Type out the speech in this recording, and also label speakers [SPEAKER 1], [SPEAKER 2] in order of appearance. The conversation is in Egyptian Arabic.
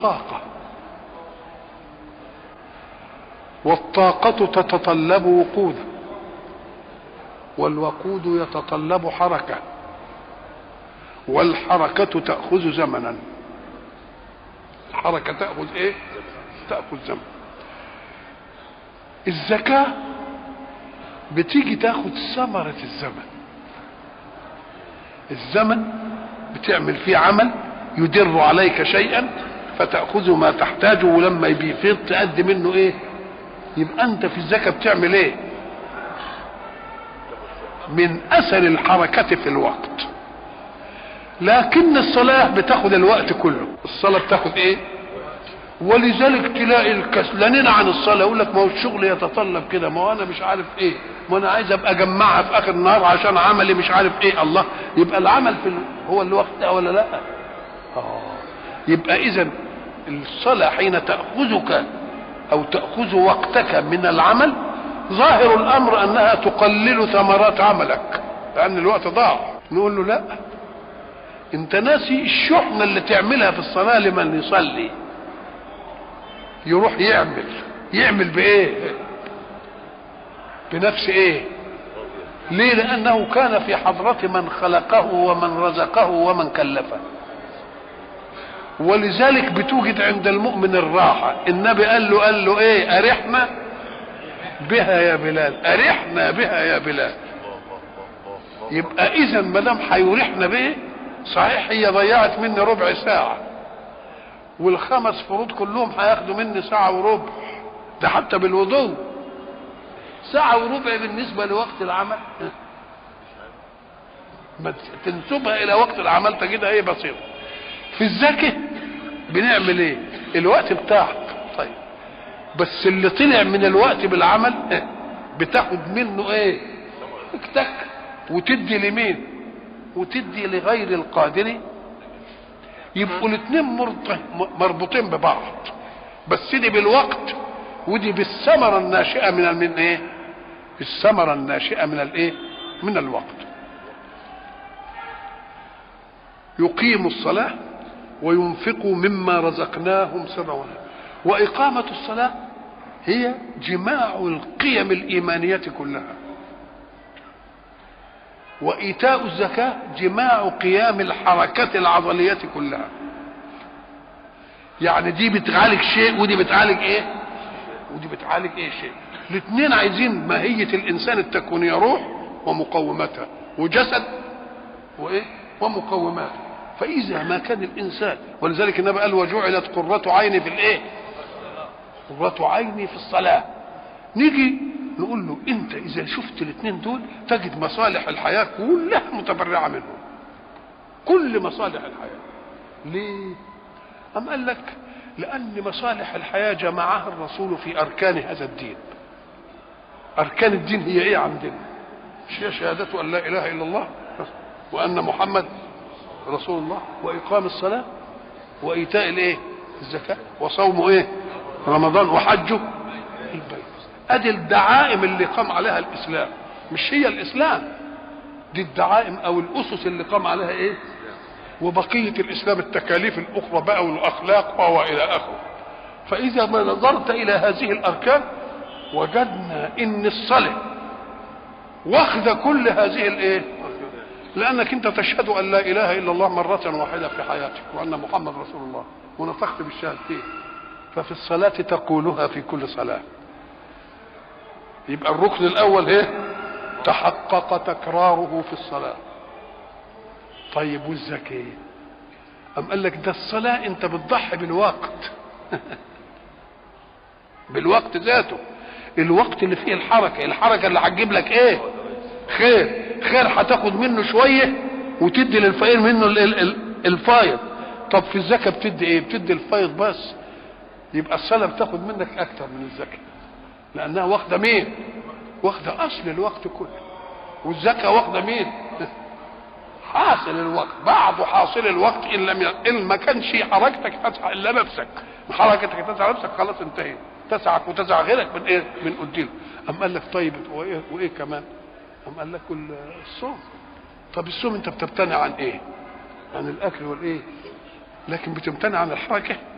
[SPEAKER 1] طاقة والطاقة تتطلب وقودا والوقود يتطلب حركة والحركة تأخذ زمنا الحركة تأخذ ايه تأخذ زمن الزكاة بتيجي تاخد ثمرة الزمن الزمن بتعمل فيه عمل يدر عليك شيئا فتأخذ ما تحتاجه ولما بيفيض تأدي منه ايه يبقى انت في الزكاة بتعمل ايه من اثر الحركة في الوقت لكن الصلاة بتاخد الوقت كله الصلاة بتاخد ايه ولذلك تلاقي الكسلانين عن الصلاة يقول لك ما هو الشغل يتطلب كده ما هو انا مش عارف ايه ما انا عايز ابقى اجمعها في اخر النهار عشان عملي مش عارف ايه الله يبقى العمل في ال... هو الوقت ده ولا لا اه يبقى اذا الصلاة حين تأخذك او تأخذ وقتك من العمل ظاهر الامر انها تقلل ثمرات عملك لان الوقت ضاع نقول له لا انت ناسي الشحنة اللي تعملها في الصلاة لمن يصلي يروح يعمل يعمل بايه بنفس ايه ليه لانه كان في حضرة من خلقه ومن رزقه ومن كلفه ولذلك بتوجد عند المؤمن الراحة النبي قال له قال له ايه ارحنا بها يا بلال ارحنا بها يا بلال يبقى اذا ما دام هيريحنا به صحيح هي ضيعت مني ربع ساعه والخمس فروض كلهم هياخدوا مني ساعة وربع ده حتى بالوضوء ساعة وربع بالنسبة لوقت العمل ما تنسبها إلى وقت العمل تجدها إيه بسيطة في الزكاة بنعمل إيه؟ الوقت بتاعك طيب بس اللي طلع من الوقت بالعمل بتاخد منه إيه؟ اكتك وتدي لمين؟ وتدي لغير القادر يبقوا الاثنين مربوطين ببعض بس دي بالوقت ودي بالثمره الناشئه من من ايه الثمره الناشئه من الايه من الوقت يقيم الصلاه وينفق مما رزقناهم سبعا واقامه الصلاه هي جماع القيم الايمانيه كلها وإيتاء الزكاة جماع قيام الحركات العضلية كلها يعني دي بتعالج شيء ودي بتعالج ايه ودي بتعالج ايه شيء الاثنين عايزين ماهية الإنسان التكوينية روح ومقوماتها وجسد وايه ومقوماته فإذا ما كان الإنسان ولذلك النبي قال وجعلت قرة عيني في الايه قرة عيني في الصلاة نيجي نقول له انت اذا شفت الاثنين دول تجد مصالح الحياه كلها متبرعه منهم كل مصالح الحياه ليه ام قال لك لان مصالح الحياه جمعها الرسول في اركان هذا الدين اركان الدين هي ايه عندنا هي شهاده ان لا اله الا الله وان محمد رسول الله واقام الصلاه وايتاء الايه الزكاه وصوم ايه رمضان وحجه البيت ادي الدعائم اللي قام عليها الاسلام مش هي الاسلام دي الدعائم او الاسس اللي قام عليها ايه وبقيه الاسلام التكاليف الاخرى بقى والاخلاق والى اخره فاذا ما نظرت الى هذه الاركان وجدنا ان الصلاه واخذ كل هذه الايه لانك انت تشهد ان لا اله الا الله مره واحده في حياتك وان محمد رسول الله ونطقت بالشهادتين ففي الصلاه تقولها في كل صلاه يبقى الركن الاول ايه تحقق تكراره في الصلاه طيب والزكاه ام قال لك ده الصلاه انت بتضحي بالوقت بالوقت ذاته الوقت اللي فيه الحركه الحركه اللي هتجيب لك ايه خير خير هتاخد منه شويه وتدي للفقير منه الفايض طب في الزكاه بتدي ايه بتدي الفايض بس يبقى الصلاه بتاخد منك اكتر من الزكاه لانها واخده مين واخده اصل الوقت كله والزكاه واخده مين حاصل الوقت بعض حاصل الوقت ان لم ي... ان ما كانش حركتك تسعى الا نفسك حركتك تسعى نفسك خلاص انتهيت تسعك وتسعى غيرك من ايه من قديم ام قال لك طيب وايه وايه كمان ام قال لك الصوم طب الصوم انت بتمتنع عن ايه عن الاكل والايه لكن بتمتنع عن الحركه